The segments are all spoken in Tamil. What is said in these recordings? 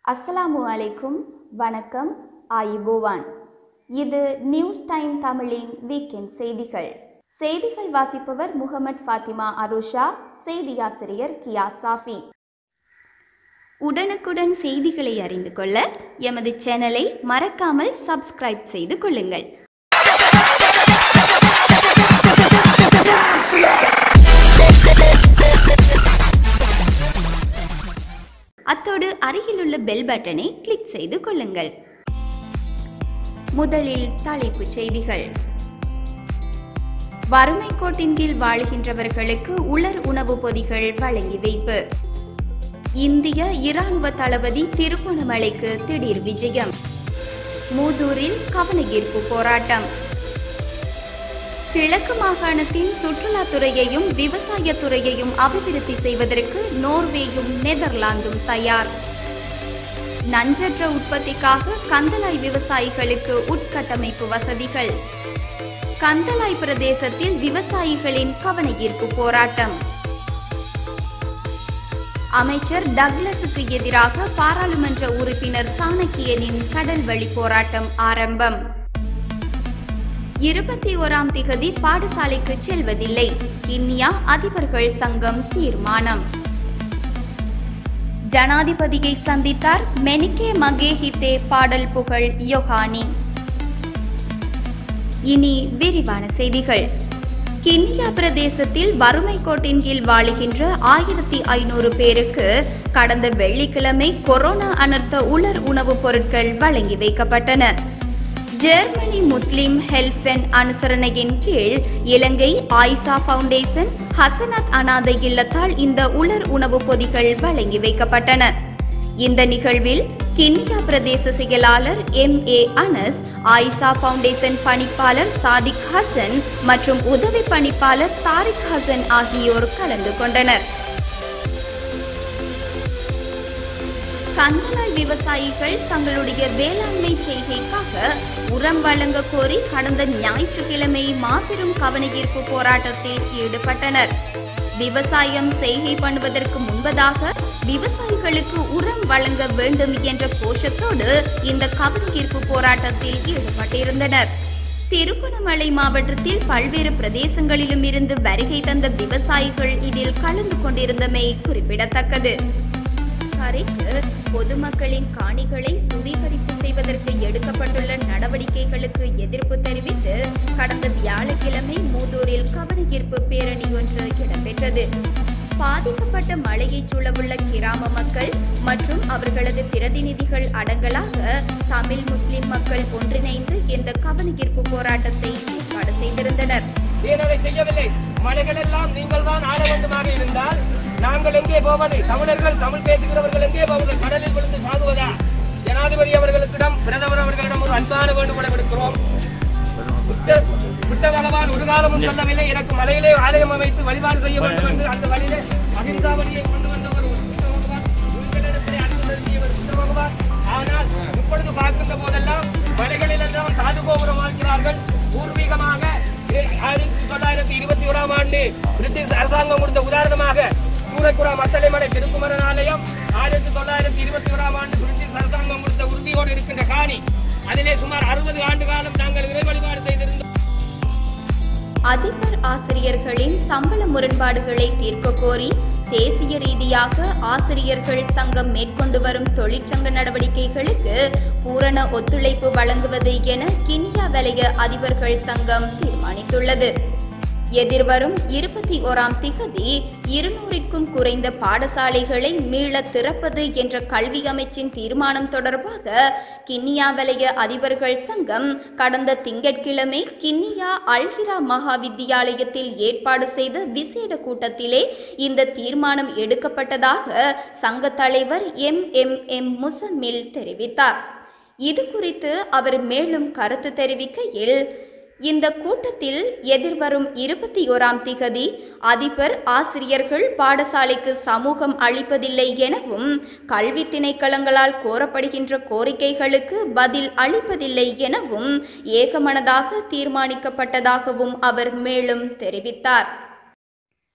அஸ்ஸலாமு அலைக்கும் வணக்கம் ஆயிபோவான் இது நியூஸ் டைம் தமிழின் வீக்கெண்ட் செய்திகள் செய்திகள் வாசிப்பவர் முகமது ஃபாத்திமா அருஷா செய்தியாசிரியர் கியா சாஃபி உடனுக்குடன் செய்திகளை அறிந்து கொள்ள எமது சேனலை மறக்காமல் சப்ஸ்கிரைப் செய்து கொள்ளுங்கள் அத்தோடு அருகிலுள்ள பெல் பட்டனை கிளிக் செய்து கொள்ளுங்கள் முதலில் தலைப்புச் செய்திகள் வறுமை கோட்டின் கீழ் வாழுகின்றவர்களுக்கு உலர் உணவுப் பொதிகள் வழங்கி வைப்பு இந்திய இராணுவ தளபதி திருகோணமலைக்கு திடீர் விஜயம் மூதூரில் கவனஈர்ப்பு போராட்டம் கிழக்கு மாகாணத்தின் சுற்றுலாத்துறையையும் விவசாயத்துறையையும் அபிவிருத்தி செய்வதற்கு நோர்வேயும் நெதர்லாந்தும் தயார் நஞ்சற்ற உற்பத்திக்காக கந்தலாய் விவசாயிகளுக்கு உட்கட்டமைப்பு வசதிகள் கந்தலாய் பிரதேசத்தில் விவசாயிகளின் கவனஈர்ப்பு போராட்டம் அமைச்சர் டக்ளஸுக்கு எதிராக பாராளுமன்ற உறுப்பினர் சாணக்கியனின் கடல் வழி போராட்டம் ஆரம்பம் இருபத்தி ஓராம் திகதி பாடசாலைக்கு செல்வதில்லை கிண்ணியா அதிபர்கள் சங்கம் தீர்மானம் ஜனாதிபதியை சந்தித்தார் மெனிகே மகேஹிதே பாடல் புகழ் யோகானி இனி விரிவான செய்திகள் கிண்ணியா பிரதேசத்தில் வறுமை கோட்டின் கீழ் வாழுகின்ற ஆயிரத்தி ஐநூறு பேருக்கு கடந்த வெள்ளிக்கிழமை கொரோனா அனர்த்த உலர் உணவுப் பொருட்கள் வழங்கி வைக்கப்பட்டன ஜெர்மனி முஸ்லிம் ஹெல்ஃபென் அனுசரணையின் கீழ் இலங்கை ஆயிசா ஃபவுண்டேஷன் ஹசனத் அனாதை இல்லத்தால் இந்த உலர் உணவுப் பொதிகள் வழங்கி வைக்கப்பட்டன இந்த நிகழ்வில் கிண்ணியா பிரதேச செயலாளர் M A Anas Ayisha foundation பணிப்பாளர் சாதிக் ஹசன் மற்றும் உதவி பணிப்பாளர் தாரிக் ஹசன் ஆகியோர் கலந்து கொண்டனர் கந்தலாய் விவசாயிகள் தங்களுடைய வேளாண்மை செய்கைக்காக உரம் வழங்க கோரி கடந்த ஞாயிற்றுக்கிழமை மாபெரும் கவனஈர்ப்பு போராட்டத்தில் ஈடுபட்டனர் விவசாயம் செய்கை பண்ணுவதற்கு முன்பதாக விவசாயிகளுக்கு உரம் வழங்க வேண்டும் என்ற கோஷத்தோடு இந்த கவனஈர்ப்பு போராட்டத்தில் ஈடுபட்டிருந்தனர் திருகோணமலை மாவட்டத்தில் பல்வேறு பிரதேசங்களிலும் இருந்து வருகை தந்த விவசாயிகள் இதில் கலந்து கொண்டிருந்தமை குறிப்பிடத்தக்கது கரைக்கு பொதுமக்களின் காணிகளை சுவீகரிப்பு செய்வதற்கு எடுக்கப்பட்டுள்ள நடவடிக்கைகளுக்கு எதிர்ப்பு தெரிவித்து கடந்த வியாழக்கிழமை மூதூரில் கவனஈர்ப்பு பேரணி ஒன்று இடம்பெற்றது பாதிக்கப்பட்ட மழையைச் சூழவுள்ள கிராம மக்கள் மற்றும் அவர்களது பிரதிநிதிகள் அடங்கலாக தமிழ் முஸ்லிம் மக்கள் ஒன்றிணைந்து இந்த கவனஈர்ப்பு போராட்டத்தை ஏற்பாடு செய்திருந்தனர் ஏன் அதை செய்யவில்லை மலைகள் எல்லாம் நீங்கள் தான் ஆள வேண்டுமாக இருந்தால் நாங்கள் எங்கே போவது தமிழர்கள் தமிழ் பேசுகிறவர்கள் எங்கே போவது கடலில் விழுந்து சாகுவதா ஜனாதிபதி அவர்களுக்கிடம் பிரதமர் அவர்களிடம் ஒரு அன்பான வேண்டுகோளை விடுக்கிறோம் புத்த- புத்த பகவான் ஒரு காலமும் சொல்லவில்லை எனக்கு மலையிலே ஆலயம் அமைத்து வழிபாடு செய்ய வேண்டும் என்று அந்த வழியிலே அகிம்சா வழியை கொண்டு வந்தவர் ஒரு புத்த பகவான் உங்களிடத்திலே அன்பு செலுத்தியவர் புத்த பகவான் ஆனால் இப்பொழுது பார்க்கின்ற போதெல்லாம் மலைகளில் எல்லாம் சாது கோபுரம் வாழ்கிறார்கள் பூர்வீகமாக ஆயிரத்தி தொள்ளாயிரத்தி இருபத்தி ஓராம் ஆண்டு பிரிட்டிஷ் அரசாங்கம் கொடுத்த உதாரணமாக சூரக்குரா மசலைமலை திருக்குமரன் ஆலயம் ஆயிரத்தி தொள்ளாயிரத்தி இருபத்தி ஓராம் ஆண்டு பிரிட்டிஷ் அரசாங்கம் கொடுத்த உறுதியோடு இருக்கின்ற காணி அதிலே சுமார் அறுபது ஆண்டு காலம் நாங்கள் இறை வழிபாடு செய்திருந்தோம் அதிபர் ஆசிரியர்களின் சம்பள முரண்பாடுகளை தீர்க்க கோரி தேசிய ரீதியாக ஆசிரியர்கள் சங்கம் மேற்கொண்டு வரும் தொழிற்சங்க நடவடிக்கைகளுக்கு பூரண ஒத்துழைப்பு வழங்குவது என கினியா வலய அதிபர்கள் சங்கம் தீர்மானித்துள்ளது எதிர்வரும் இருபத்தி ஓராம் திகதி இருநூறிற்கும் குறைந்த பாடசாலைகளை மீள திறப்பது என்ற கல்வி அமைச்சின் தீர்மானம் தொடர்பாக கிண்ணியா வலய அதிபர்கள் சங்கம் கடந்த திங்கட்கிழமை கிண்ணியா அல்ஹிரா மகா வித்தியாலயத்தில் ஏற்பாடு செய்த விசேட கூட்டத்திலே இந்த தீர்மானம் எடுக்கப்பட்டதாக சங்க தலைவர் எம் எம் எம் முசம்மில் தெரிவித்தார் இது குறித்து அவர் மேலும் கருத்து தெரிவிக்கையில் இந்த கூட்டத்தில் எதிர்வரும் இருபத்தி ஓராம் திகதி அதிபர் ஆசிரியர்கள் பாடசாலைக்கு சமூகம் அளிப்பதில்லை எனவும் கல்வி திணைக்களங்களால் கோரப்படுகின்ற கோரிக்கைகளுக்கு பதில் அளிப்பதில்லை எனவும் ஏகமனதாக தீர்மானிக்கப்பட்டதாகவும் அவர் மேலும் தெரிவித்தார்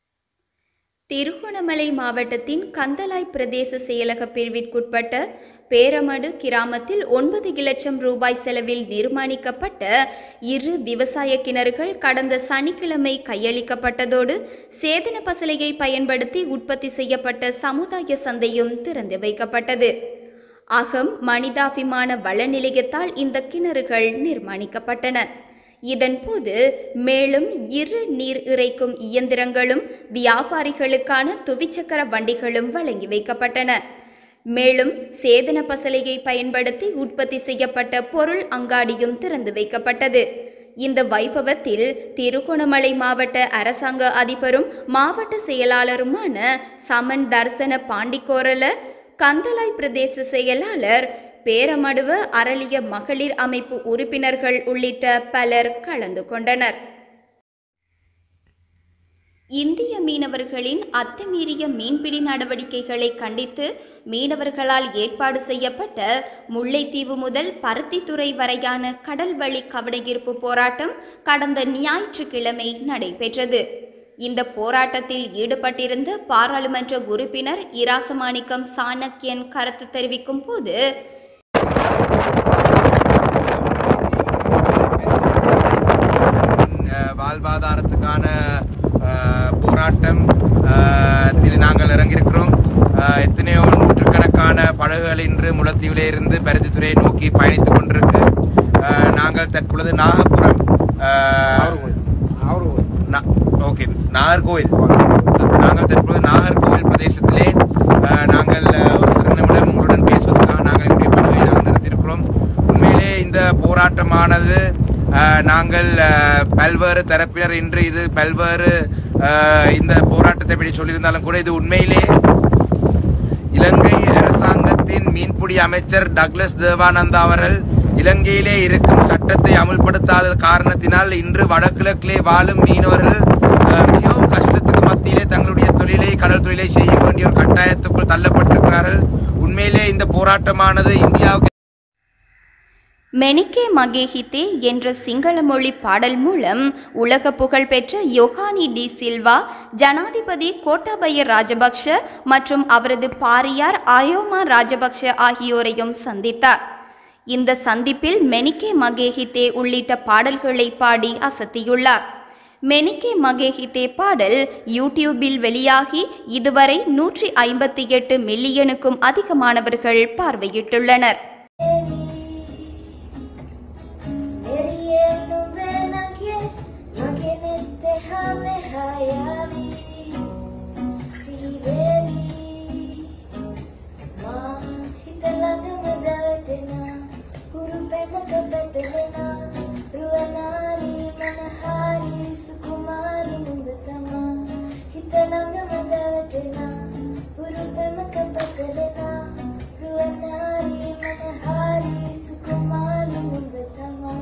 திருகோணமலை மாவட்டத்தின் கந்தலாய் பிரதேச செயலக பிரிவிற்குட்பட்ட பேரமடு கிராமத்தில் ஒன்பது இலட்சம் ரூபாய் செலவில் நிர்மாணிக்கப்பட்ட இரு விவசாய கிணறுகள் கடந்த சனிக்கிழமை கையளிக்கப்பட்டதோடு சேதன பசலையை பயன்படுத்தி உற்பத்தி செய்யப்பட்ட சமுதாய சந்தையும் திறந்து வைக்கப்பட்டது அகம் மனிதாபிமான வள நிலையத்தால் இந்த கிணறுகள் நிர்மாணிக்கப்பட்டன இதன்போது மேலும் இரு நீர் இறைக்கும் இயந்திரங்களும் வியாபாரிகளுக்கான துவிச்சக்கர வண்டிகளும் வழங்கி வைக்கப்பட்டன மேலும் சேதன பசலையை பயன்படுத்தி உற்பத்தி செய்யப்பட்ட பொருள் அங்காடியும் திறந்து வைக்கப்பட்டது இந்த வைபவத்தில் திருகோணமலை மாவட்ட அரசாங்க அதிபரும் மாவட்ட செயலாளருமான சமன் தர்சன பாண்டிக்கோரல கந்தலாய் பிரதேச செயலாளர் பேரமடுவ அரளிய மகளிர் அமைப்பு உறுப்பினர்கள் உள்ளிட்ட பலர் கலந்து கொண்டனர் இந்திய மீனவர்களின் அத்துமீறிய மீன்பிடி நடவடிக்கைகளை கண்டித்து மீனவர்களால் ஏற்பாடு செய்யப்பட்ட முல்லைத்தீவு முதல் பருத்தித்துறை வரையான கடல் வழி கவனஈர்ப்பு போராட்டம் கடந்த ஞாயிற்றுக்கிழமை நடைபெற்றது இந்த போராட்டத்தில் ஈடுபட்டிருந்த பாராளுமன்ற உறுப்பினர் இராசமாணிக்கம் சாணக்கியன் கருத்து தெரிவிக்கும் போது அஹ் வாழ்வாதாரத்துக்கான அஹ், போராட்டம் அஹ், இதில் நாங்கள் இறங்கியிருக்கிறோம் அஹ், எத்தனையோ நூற்றுக்கணக்கான படகுகள் இன்று முளத்தீவிலே இருந்து பருத்தித்துறையை நோக்கி பயணித்துக் கொண்டிருக்கு அஹ், நாங்கள் தற்பொழுது நாகப்புரம் அஹ், நா- ஓகே நாகர்கோவில் நாங்கள் தற்பொழுது நாகர்கோவில் பிரதேசத்திலே அஹ், நாங்கள் அஹ், ஒரு சிறு நிமிடம் உங்களுடன் பேசுவதற்காக நாங்கள் என்னுடைய படகை நாங்கள் நிறுத்தியிருக்கிறோம் உண்மையிலே இந்த போராட்டமானது அஹ், நாங்கள் அஹ், பல்வேறு தரப்பினர் இன்று இது பல்வேறு அஹ், இந்த போராட்டத்தை பற்றி சொல்லியிருந்தாலும் கூட இது உண்மையிலே இலங்கை அரசாங்கத்தின் மீன்பிடி அமைச்சர் டக்ளஸ் தேவானந்தா அவர்கள் இலங்கையிலே இருக்கும் சட்டத்தை அமுல்படுத்தாத காரணத்தினால் இன்று வடகிழக்கிலே வாழும் மீனவர்கள் அஹ், மிகவும் கஷ்டத்துக்கு மத்தியிலே தங்களுடைய தொழிலை கடல் தொழிலை செய்ய வேண்டிய ஒரு கட்டாயத்துக்குள் தள்ளப்பட்டிருக்கிறார்கள் உண்மையிலே இந்த போராட்டமானது இந்தியாவுக்கு மெனிக்கே மகேஹித்தே என்ற சிங்கள மொழி பாடல் மூலம் உலக புகழ்பெற்ற யோகானி டி சில்வா ஜனாதிபதி கோட்டாபய ராஜபக்ஷ மற்றும் அவரது பாரியார் அயோமா ராஜபக்ஷ ஆகியோரையும் சந்தித்தார் இந்த சந்திப்பில் மெனிக்கே மகேஹித்தே உள்ளிட்ட பாடல்களை பாடி அசத்தியுள்ளார் மெனிக்கே மகேஹித்தே பாடல் யூடியூபில் வெளியாகி இதுவரை நூற்றி ஐம்பத்தி எட்டு மில்லியனுக்கும் அதிகமானவர்கள் பார்வையிட்டுள்ளனர் එරියෙනු වෙනගේ මගේ නෙත්තේ හමෙ හයාවී සීවේලී මා හිතලඟම දවටෙන හුරු පෙමක පැටලෙන රුවනාරී මනහාරී සුකුමාරි නුඹ තමා හිතලඟම දවටෙන හුරු පෙමක පැටලෙන රුවනාරී මනහාරී සුකුමාරි නුඹ තමා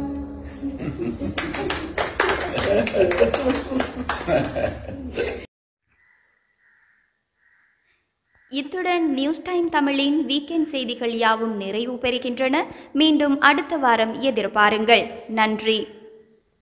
இத்துடன் நியூஸ் டைம் தமிழின் வீக்கெண்ட் செய்திகள் யாவும் நிறைவு பெறுகின்றன மீண்டும் அடுத்த வாரம் எதிர்பாருங்கள் நன்றி